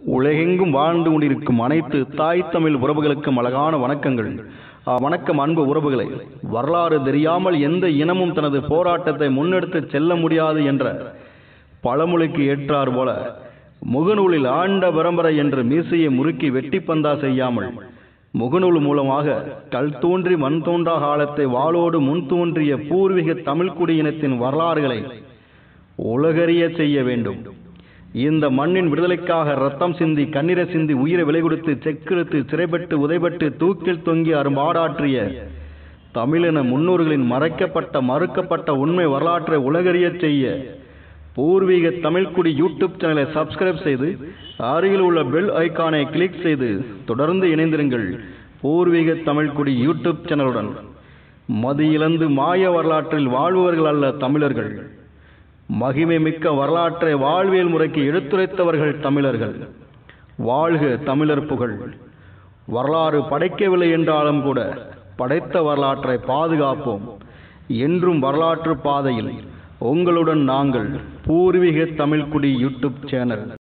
உலகெங்கும் வாழ்ந்து கொண்டிருக்கும் அனைத்து தாய் தமிழ் உறவுகளுக்கும் அழகான வணக்கங்கள் ஆ, வணக்கம் அன்பு உறவுகளே வரலாறு தெரியாமல் எந்த இனமும் தனது போராட்டத்தை முன்னெடுத்து செல்ல முடியாது என்ற பழமொழிக்கு ஏற்றார் போல முகநூலில் ஆண்ட பரம்பரை என்று மீசையை முறுக்கி வெட்டி பந்தா செய்யாமல் முகநூல் மூலமாக கல் தோன்றி மண் தோன்றா காலத்தை வாளோடு முன் தோன்றிய பூர்வீக தமிழ்குடியினத்தின் வரலாறுகளை உலகறிய செய்ய வேண்டும் இந்த மண்ணின் விடுதலைக்காக ரத்தம் சிந்தி கண்ணீரை சிந்தி உயிரை விலை கொடுத்து செக்கிழுத்து சிறைப்பட்டு உதைபட்டு தூக்கில் தொங்கி அரும்பாடாற்றிய தமிழின முன்னோர்களின் மறைக்கப்பட்ட மறுக்கப்பட்ட உண்மை வரலாற்றை உலகறியச் செய்ய பூர்வீக தமிழ்குடி யூடியூப் சேனலை சப்ஸ்கிரைப் செய்து அருகில் உள்ள பெல் ஐகானை கிளிக் செய்து தொடர்ந்து இணைந்திருங்கள் பூர்வீக தமிழ்குடி யூடியூப் சேனலுடன் மதியிழந்து மாய வரலாற்றில் வாழ்பவர்கள் அல்ல தமிழர்கள் மகிமை மிக்க வரலாற்றை வாழ்வியல் முறைக்கு எடுத்துரைத்தவர்கள் தமிழர்கள் வாழ்க தமிழர் புகழ் வரலாறு படைக்கவில்லை என்றாலும் கூட படைத்த வரலாற்றை பாதுகாப்போம் என்றும் வரலாற்று பாதையில் உங்களுடன் நாங்கள் பூர்வீக தமிழ்குடி யூடியூப் சேனல்